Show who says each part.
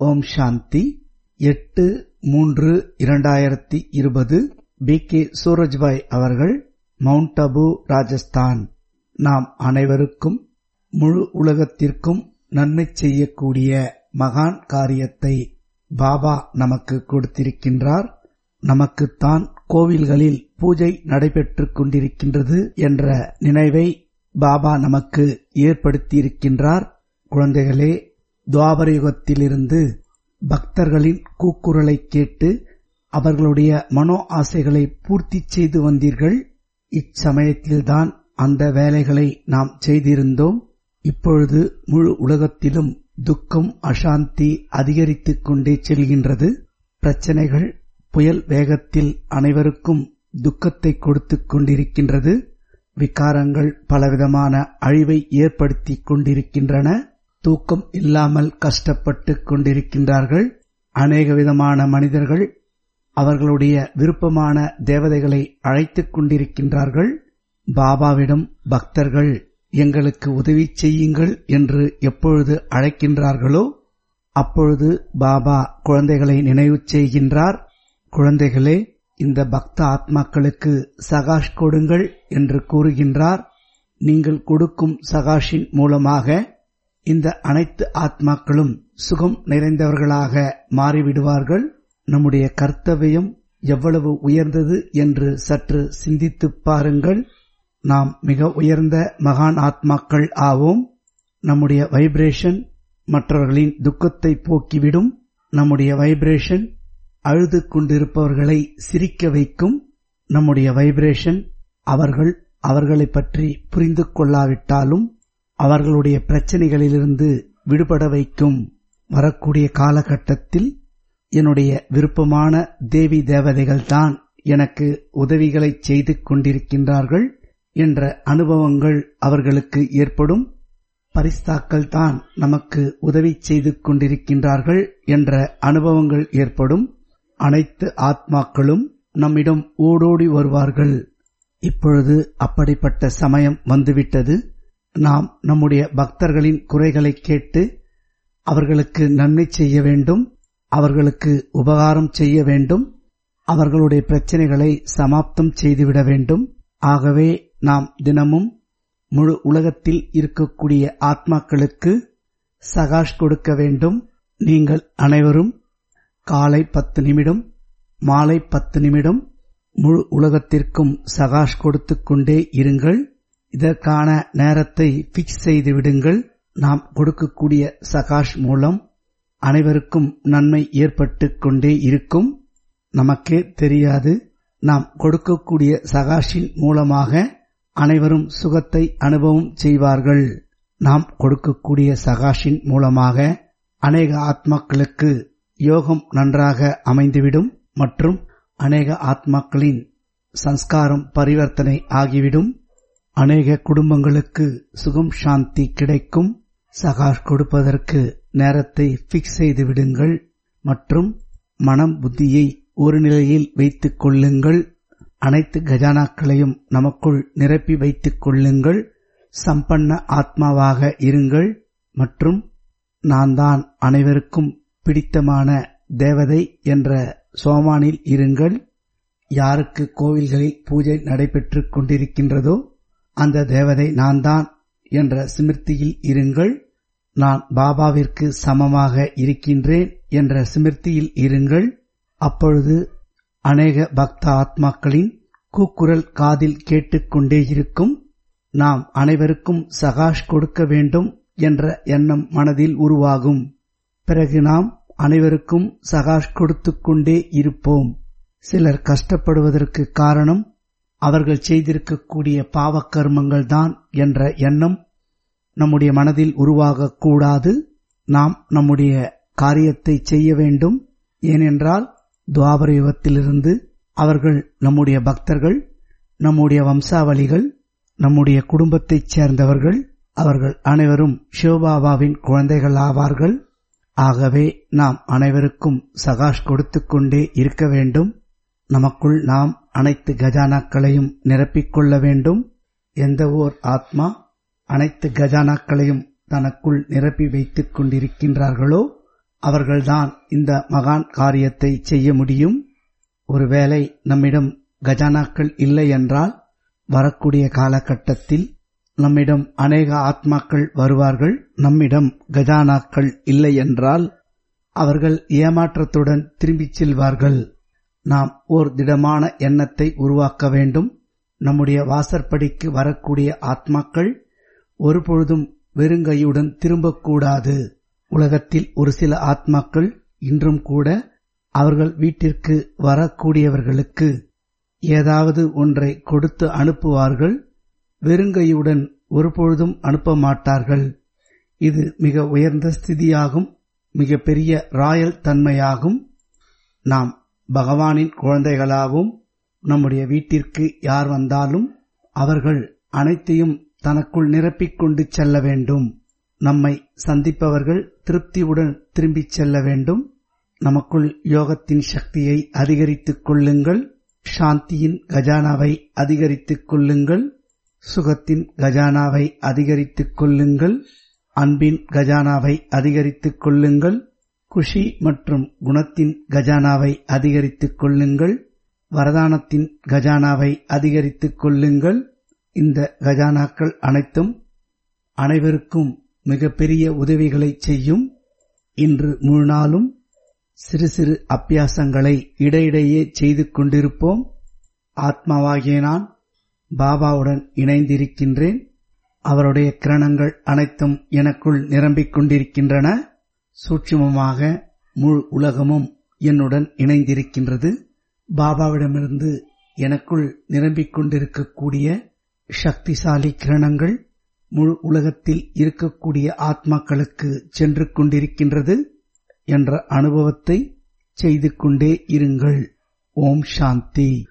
Speaker 1: ஓம் சாந்தி எட்டு மூன்று இரண்டாயிரத்தி இருபது பி கே சூரஜ்பாய் அவர்கள் மவுண்ட் அபு ராஜஸ்தான் நாம் அனைவருக்கும் முழு உலகத்திற்கும் நன்மை செய்யக்கூடிய மகான் காரியத்தை பாபா நமக்கு கொடுத்திருக்கின்றார் நமக்குத்தான் கோவில்களில் பூஜை நடைபெற்றுக் கொண்டிருக்கின்றது என்ற நினைவை பாபா நமக்கு ஏற்படுத்தியிருக்கின்றார் குழந்தைகளே துவாபர யுகத்திலிருந்து பக்தர்களின் கூக்குரலை கேட்டு அவர்களுடைய மனோ ஆசைகளை பூர்த்தி செய்து வந்தீர்கள் இச்சமயத்தில்தான் அந்த வேலைகளை நாம் செய்திருந்தோம் இப்பொழுது முழு உலகத்திலும் துக்கம் அசாந்தி அதிகரித்துக் கொண்டே செல்கின்றது பிரச்சனைகள் புயல் வேகத்தில் அனைவருக்கும் துக்கத்தை கொடுத்துக் கொண்டிருக்கின்றது விகாரங்கள் பலவிதமான அழிவை ஏற்படுத்திக் கொண்டிருக்கின்றன தூக்கம் இல்லாமல் கஷ்டப்பட்டுக் கொண்டிருக்கின்றார்கள் அநேக விதமான மனிதர்கள் அவர்களுடைய விருப்பமான தேவதைகளை அழைத்துக் கொண்டிருக்கின்றார்கள் பாபாவிடம் பக்தர்கள் எங்களுக்கு உதவி செய்யுங்கள் என்று எப்பொழுது அழைக்கின்றார்களோ அப்பொழுது பாபா குழந்தைகளை நினைவு செய்கின்றார் குழந்தைகளே இந்த பக்த ஆத்மாக்களுக்கு சகாஷ் கொடுங்கள் என்று கூறுகின்றார் நீங்கள் கொடுக்கும் சகாஷின் மூலமாக இந்த அனைத்து ஆத்மாக்களும் சுகம் நிறைந்தவர்களாக மாறிவிடுவார்கள் நம்முடைய கர்த்தவியம் எவ்வளவு உயர்ந்தது என்று சற்று சிந்தித்துப் பாருங்கள் நாம் மிக உயர்ந்த மகான் ஆத்மாக்கள் ஆவோம் நம்முடைய வைப்ரேஷன் மற்றவர்களின் துக்கத்தை போக்கிவிடும் நம்முடைய வைப்ரேஷன் அழுது கொண்டிருப்பவர்களை சிரிக்க வைக்கும் நம்முடைய வைப்ரேஷன் அவர்கள் அவர்களை பற்றி புரிந்து கொள்ளாவிட்டாலும் அவர்களுடைய பிரச்சனைகளிலிருந்து விடுபட வைக்கும் வரக்கூடிய காலகட்டத்தில் என்னுடைய விருப்பமான தேவி தேவதைகள்தான் எனக்கு உதவிகளை செய்து கொண்டிருக்கின்றார்கள் என்ற அனுபவங்கள் அவர்களுக்கு ஏற்படும் பரிஸ்தாக்கள் தான் நமக்கு உதவி செய்து கொண்டிருக்கின்றார்கள் என்ற அனுபவங்கள் ஏற்படும் அனைத்து ஆத்மாக்களும் நம்மிடம் ஓடோடி வருவார்கள் இப்பொழுது அப்படிப்பட்ட சமயம் வந்துவிட்டது நாம் நம்முடைய பக்தர்களின் குறைகளை கேட்டு அவர்களுக்கு நன்மை செய்ய வேண்டும் அவர்களுக்கு உபகாரம் செய்ய வேண்டும் அவர்களுடைய பிரச்சனைகளை சமாப்தம் செய்துவிட வேண்டும் ஆகவே நாம் தினமும் முழு உலகத்தில் இருக்கக்கூடிய ஆத்மாக்களுக்கு சகாஷ் கொடுக்க வேண்டும் நீங்கள் அனைவரும் காலை பத்து நிமிடம் மாலை பத்து நிமிடம் முழு உலகத்திற்கும் சகாஷ் கொடுத்து கொண்டே இருங்கள் இதற்கான நேரத்தை பிக்ஸ் செய்து விடுங்கள் நாம் கொடுக்கக்கூடிய சகாஷ் மூலம் அனைவருக்கும் நன்மை ஏற்பட்டு கொண்டே இருக்கும் நமக்கே தெரியாது நாம் கொடுக்கக்கூடிய சகாஷின் மூலமாக அனைவரும் சுகத்தை அனுபவம் செய்வார்கள் நாம் கொடுக்கக்கூடிய சகாஷின் மூலமாக அநேக ஆத்மாக்களுக்கு யோகம் நன்றாக அமைந்துவிடும் மற்றும் அநேக ஆத்மாக்களின் சம்ஸ்காரம் பரிவர்த்தனை ஆகிவிடும் அநேக குடும்பங்களுக்கு சுகம் சாந்தி கிடைக்கும் சகாஷ் கொடுப்பதற்கு நேரத்தை பிக்ஸ் செய்து விடுங்கள் மற்றும் மனம் புத்தியை ஒரு நிலையில் வைத்துக் கொள்ளுங்கள் அனைத்து கஜானாக்களையும் நமக்குள் நிரப்பி வைத்துக் கொள்ளுங்கள் சம்பன்ன ஆத்மாவாக இருங்கள் மற்றும் நான் தான் அனைவருக்கும் பிடித்தமான தேவதை என்ற சோமானில் இருங்கள் யாருக்கு கோவில்களில் பூஜை நடைபெற்றுக் கொண்டிருக்கின்றதோ அந்த தேவதை நான் தான் என்ற சிமிர்த்தியில் இருங்கள் நான் பாபாவிற்கு சமமாக இருக்கின்றேன் என்ற சிமிர்த்தியில் இருங்கள் அப்பொழுது அநேக பக்த ஆத்மாக்களின் கூக்குரல் காதில் கேட்டுக்கொண்டே இருக்கும் நாம் அனைவருக்கும் சகாஷ் கொடுக்க வேண்டும் என்ற எண்ணம் மனதில் உருவாகும் பிறகு நாம் அனைவருக்கும் சகாஷ் கொடுத்து கொண்டே இருப்போம் சிலர் கஷ்டப்படுவதற்கு காரணம் அவர்கள் செய்திருக்கக்கூடிய பாவக்கர்மங்கள் தான் என்ற எண்ணம் நம்முடைய மனதில் உருவாகக்கூடாது நாம் நம்முடைய காரியத்தை செய்ய வேண்டும் ஏனென்றால் துவாபர யுகத்திலிருந்து அவர்கள் நம்முடைய பக்தர்கள் நம்முடைய வம்சாவளிகள் நம்முடைய குடும்பத்தைச் சேர்ந்தவர்கள் அவர்கள் அனைவரும் சிவபாபாவின் குழந்தைகள் ஆவார்கள் ஆகவே நாம் அனைவருக்கும் சகாஷ் கொடுத்து கொண்டே இருக்க வேண்டும் நமக்குள் நாம் அனைத்து கஜானாக்களையும் நிரப்பிக்கொள்ள வேண்டும் எந்த ஓர் ஆத்மா அனைத்து கஜானாக்களையும் தனக்குள் நிரப்பி வைத்துக் கொண்டிருக்கின்றார்களோ அவர்கள்தான் இந்த மகான் காரியத்தை செய்ய முடியும் ஒருவேளை நம்மிடம் கஜானாக்கள் இல்லை என்றால் வரக்கூடிய காலகட்டத்தில் நம்மிடம் அநேக ஆத்மாக்கள் வருவார்கள் நம்மிடம் கஜானாக்கள் இல்லை என்றால் அவர்கள் ஏமாற்றத்துடன் திரும்பிச் செல்வார்கள் நாம் ஓர் திடமான எண்ணத்தை உருவாக்க வேண்டும் நம்முடைய வாசற்படிக்கு வரக்கூடிய ஆத்மாக்கள் ஒருபொழுதும் வெறுங்கையுடன் திரும்பக்கூடாது உலகத்தில் ஒரு சில ஆத்மாக்கள் இன்றும் கூட அவர்கள் வீட்டிற்கு வரக்கூடியவர்களுக்கு ஏதாவது ஒன்றை கொடுத்து அனுப்புவார்கள் வெறுங்கையுடன் ஒருபொழுதும் அனுப்ப மாட்டார்கள் இது மிக உயர்ந்த ஸ்திதியாகும் மிக பெரிய ராயல் தன்மையாகும் நாம் பகவானின் குழந்தைகளாகவும் நம்முடைய வீட்டிற்கு யார் வந்தாலும் அவர்கள் அனைத்தையும் தனக்குள் நிரப்பிக் கொண்டு செல்ல வேண்டும் நம்மை சந்திப்பவர்கள் திருப்தியுடன் திரும்பிச் செல்ல வேண்டும் நமக்குள் யோகத்தின் சக்தியை அதிகரித்துக் கொள்ளுங்கள் சாந்தியின் கஜானாவை அதிகரித்துக் கொள்ளுங்கள் சுகத்தின் கஜானாவை அதிகரித்துக் கொள்ளுங்கள் அன்பின் கஜானாவை அதிகரித்துக் கொள்ளுங்கள் குஷி மற்றும் குணத்தின் கஜானாவை அதிகரித்துக் கொள்ளுங்கள் வரதானத்தின் கஜானாவை அதிகரித்துக் கொள்ளுங்கள் இந்த கஜானாக்கள் அனைத்தும் அனைவருக்கும் மிகப்பெரிய உதவிகளை செய்யும் இன்று முழு நாளும் சிறு சிறு அப்பியாசங்களை இடையிடையே செய்து கொண்டிருப்போம் ஆத்மாவாகிய நான் பாபாவுடன் இணைந்திருக்கின்றேன் அவருடைய கிரணங்கள் அனைத்தும் எனக்குள் நிரம்பிக் கொண்டிருக்கின்றன சூட்சுமமாக முழு உலகமும் என்னுடன் இணைந்திருக்கின்றது பாபாவிடமிருந்து எனக்குள் நிரம்பிக் கொண்டிருக்கக்கூடிய சக்திசாலி கிரணங்கள் முழு உலகத்தில் இருக்கக்கூடிய ஆத்மாக்களுக்கு சென்று கொண்டிருக்கின்றது என்ற அனுபவத்தை செய்து கொண்டே இருங்கள் ஓம் சாந்தி